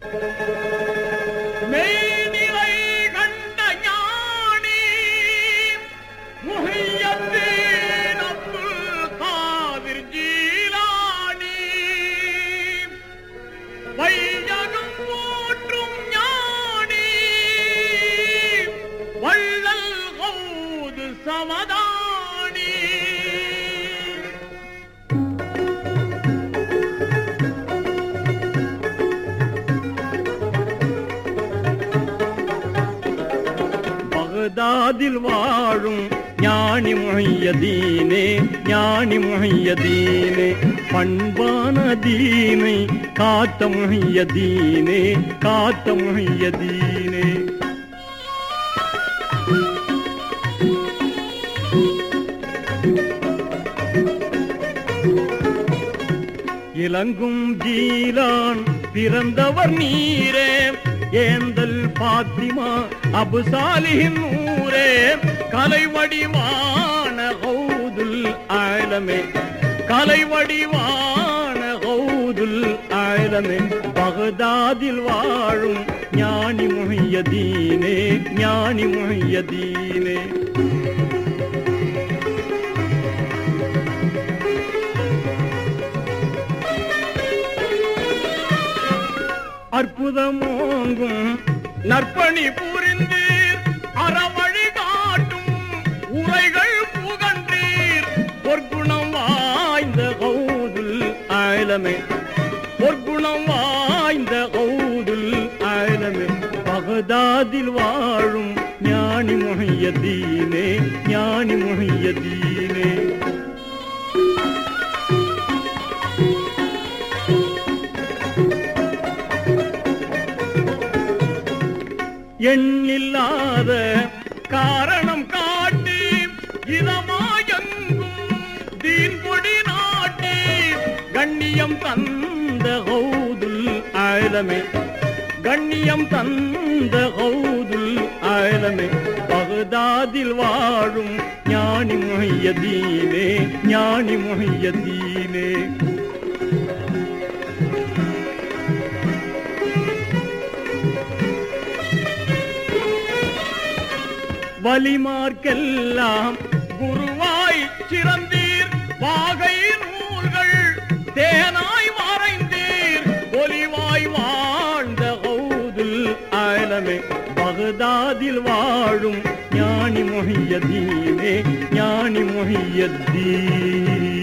மெய்நிலை கண்ட ஞானி முஹையத்தீன் அப்துல் காதிர் ஜீலானி வையகம் போற்றும் ஞானி வள்ளல் கௌது சமதானி பகதாதில் வாழும் ஞானி முஹையதீனே ஞானி முஹையதீனே பண்பான தீனை காத்த முஹையதீனே காத்த முஹையதீனே இலங்கும் ஜீலான் பிறந்தவர் நீரே ஏந்தல் பாத்திமா அபு சாலிஹின் ஊரே கலை வடிவான கௌதுல் ஆலமே கலை வடிவான கௌதுல் ஆலமே பகதாதில் வாழும் ஞானி முஹையதீனே ஞானி முஹையதீனே அற்புதமோங்கும் நற்பணி புரிந்தீர் அறவழி காட்டும் உரைகள் புகன்றீர் பொற்குணம் வாய்ந்த கௌதுல் ஆலமே பொற்குணம் வாய்ந்த கௌதுல் ஆலமே பகதாதில் வாழும் ஞானி முஹையதீனே ஞானி முஹையதீனே எண்ணில்லாத காரணம் காட்டி இதமாயங்கும் தீன் கொடி நாட்டி கண்ணியம் தந்த கௌதுல் ஆலமே கண்ணியம் தந்த கௌதுல் ஆலமே பகதாதில் வாழும் ஞானி முஹையதீனே ஞானி முஹையதீனே வலிமார்க்கெல்லாம் குருவாய் சிறந்தீர் வாகை நூல்கள் தேனாய் மறைந்தீர் ஒலிவாய் வாழ்ந்த கௌதுல் ஆலமே பகதாதில் வாழும் ஞானி முஹையதீனே ஞானி முஹையத்தீன்